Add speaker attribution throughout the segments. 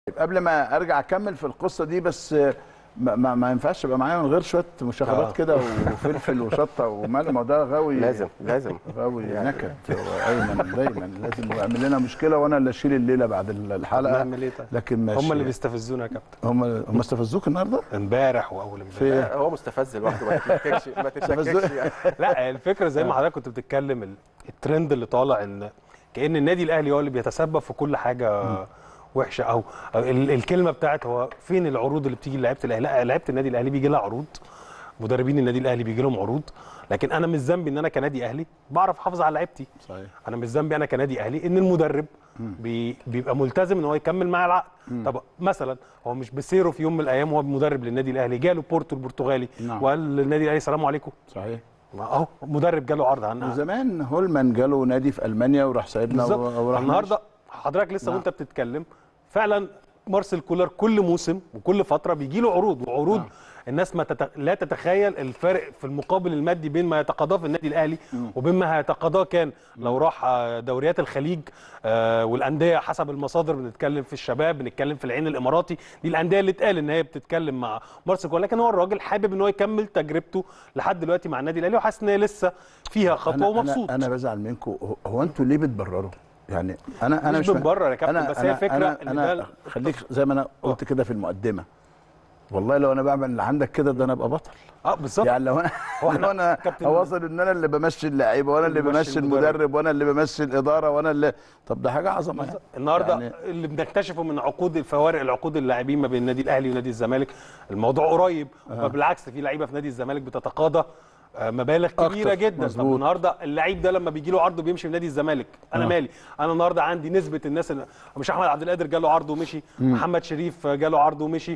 Speaker 1: قبل ما ارجع اكمل في القصه دي بس ما, ما, ما ينفعش يبقى معايا من غير شويه مشاغبات
Speaker 2: آه.
Speaker 1: كده وفلفل وشطه ومال ما هو ده غاوي
Speaker 3: لازم لازم
Speaker 1: غاوي
Speaker 3: يعني-
Speaker 1: نكد ايمن دايما لازم يعمل لنا مشكله وانا اللي اشيل الليله بعد الحلقه
Speaker 2: نعمل ايه طيب؟
Speaker 1: لكن ماشي
Speaker 2: هم اللي بيستفزونا يا كابتن
Speaker 1: هم هم استفزوك النهارده؟
Speaker 2: امبارح واول امبارح
Speaker 1: في
Speaker 3: لا، هو مستفز لوحده ما تتشككش ما تتشككش يعني.
Speaker 2: لا الفكره زي ما حضرتك كنت بتتكلم ال- الترند اللي طالع ان كان النادي الاهلي هو اللي بيتسبب في كل حاجه وحشه او أو ال- الكلمه بتاعت هو فين العروض اللي بتيجي لعيبه الاهلي لا لعيبه النادي الاهلي بيجي لها عروض مدربين النادي الاهلي بيجي لهم عروض لكن انا مش ذنبي ان انا كنادي اهلي بعرف احافظ على لعيبتي
Speaker 1: صحيح
Speaker 2: انا مش ذنبي انا كنادي اهلي ان المدرب بي بيبقى ملتزم ان هو يكمل معاه العقد طب مثلا هو مش بسيره في يوم من الايام هو مدرب للنادي الاهلي جاله بورتو البرتغالي
Speaker 1: نعم.
Speaker 2: وقال للنادي الاهلي السلام عليكم
Speaker 1: صحيح
Speaker 2: ما اهو مدرب جاله عرض عن
Speaker 1: وزمان هولمان جاله نادي في المانيا وراح سايبنا
Speaker 2: بالظبط
Speaker 1: وراح
Speaker 2: النهارده حضرتك لسه
Speaker 1: نعم.
Speaker 2: وانت بتتكلم فعلا مارسيل كولر كل موسم وكل فتره بيجي له عروض وعروض
Speaker 1: نعم.
Speaker 2: الناس ما تت... لا تتخيل الفرق في المقابل المادي بين ما يتقاضاه في النادي الاهلي وبين ما هيتقاضاه كان لو راح آه، دوريات الخليج آه، والانديه حسب المصادر بنتكلم في الشباب بنتكلم في العين الاماراتي دي الانديه اللي اتقال ان هي بتتكلم مع مارسيل كولر لكن هو الراجل حابب ان هو يكمل تجربته لحد دلوقتي مع النادي الاهلي وحاسس ان هي لسه فيها خطوه
Speaker 1: انا
Speaker 2: ومبسوط
Speaker 1: انا, أنا بزعل منكم هو- هو انتوا ليه بتبرروا؟ يعني انا انا
Speaker 2: مش
Speaker 1: فاهم.
Speaker 2: بنبرر يا كابتن، بس هي فكرة
Speaker 1: انا,
Speaker 2: إن
Speaker 1: أنا
Speaker 2: ده-
Speaker 1: خليك زي ما انا قلت كده في المقدمه والله لو انا بعمل اللي عندك كده ده انا ابقى بطل
Speaker 2: اه بالظبط
Speaker 1: يعني لو انا
Speaker 2: هو إحنا
Speaker 1: لو انا
Speaker 2: كابتن-
Speaker 1: اوصل ان انا اللي بمشي اللعيبه وانا اللي
Speaker 2: بمشي
Speaker 1: بمشي
Speaker 2: المدرب.
Speaker 1: المدرب وانا اللي بمشي الاداره وانا اللي طب ده حاجه عظمه يعني.
Speaker 2: النهارده
Speaker 1: يعني
Speaker 2: يعني اللي بنكتشفه من عقود الفوارق العقود اللاعبين ما بين النادي الاهلي ونادي الزمالك الموضوع قريب آه. بالعكس في لعيبه في نادي الزمالك بتتقاضى آه، مبالغ كبيره
Speaker 1: أكتر.
Speaker 2: جدا طب
Speaker 1: مظبوط.
Speaker 2: النهارده اللعيب ده لما بيجي له عرض بيمشي من نادي الزمالك انا
Speaker 1: آه.
Speaker 2: مالي انا النهارده عندي نسبه الناس اللي مش احمد عبد القادر جاله عرض ومشي محمد شريف جاله عرض ومشي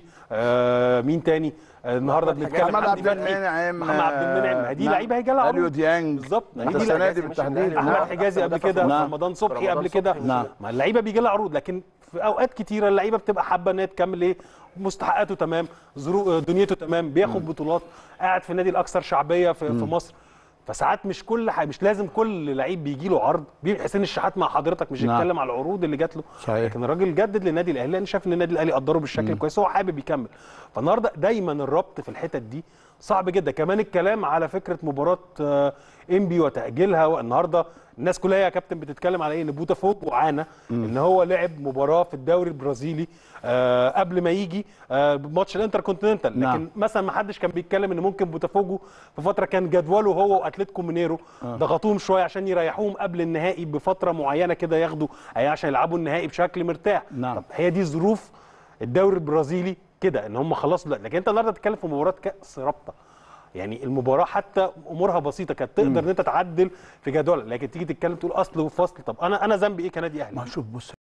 Speaker 2: آه مين تاني آه النهارده
Speaker 3: محمد
Speaker 2: بنتكلم
Speaker 1: محمد
Speaker 2: حمدي
Speaker 1: عبد
Speaker 2: فتحي،
Speaker 1: المنعم
Speaker 2: محمد عبد المنعم ما دي
Speaker 1: نعم.
Speaker 2: لعيبه هيجي لها
Speaker 1: اليو
Speaker 2: عروض
Speaker 1: ديانج
Speaker 2: بالظبط ما هي
Speaker 1: انت
Speaker 2: دي
Speaker 1: السنه
Speaker 2: لعيبة
Speaker 1: دي
Speaker 3: مش
Speaker 1: بالتحديد
Speaker 3: الأهلي.
Speaker 2: احمد
Speaker 1: نعم.
Speaker 2: حجازي قبل
Speaker 3: مدافع
Speaker 2: كده
Speaker 1: نعم.
Speaker 2: رمضان صبحي
Speaker 3: رمضان
Speaker 2: قبل كده
Speaker 3: صبحي.
Speaker 1: نعم.
Speaker 2: ما اللعيبه بيجي لها عروض لكن في اوقات كتيره اللعيبه بتبقى حابه ان هي تكمل ايه مستحقاته تمام ظروف دنيته تمام بياخد بطولات قاعد في النادي الاكثر شعبيه في, في مصر فساعات مش كل حاجة مش لازم كل لعيب بيجي له عرض بيجي حسين الشحات مع حضرتك مش
Speaker 1: نعم.
Speaker 2: يتكلم على العروض اللي جات له
Speaker 1: صحيح.
Speaker 2: لكن الراجل جدد للنادي الاهلي لان شاف ان النادي الاهلي قدره بالشكل كويس هو حابب يكمل فالنهارده دايما الربط في الحتت دي صعب جدا كمان الكلام على فكره مباراه آه، انبي وتاجيلها والنهارده الناس كلها يا كابتن بتتكلم على ايه ان بوتافوجو عانى ان هو لعب مباراه في الدوري البرازيلي آه قبل ما يجي آه ماتش الانتر كونتيننتال لكن
Speaker 1: نعم.
Speaker 2: مثلا ما حدش كان بيتكلم ان ممكن بوتافوجو في فتره كان جدوله هو واتلتيكو مينيرو ضغطوهم شويه عشان يريحوهم قبل النهائي بفتره معينه كده ياخدوا أي عشان يلعبوا النهائي بشكل مرتاح
Speaker 1: نعم.
Speaker 2: طب هي دي ظروف الدوري البرازيلي كده ان هم خلاص لا لكن انت النهارده بتتكلم في مباراه كاس رابطه يعني المباراه حتى امورها بسيطه كانت تقدر ان انت تعدل في جدولها لكن تيجي تتكلم تقول اصل وفصل طب انا انا ذنبي ايه كنادي اهلي
Speaker 1: ما شوف بص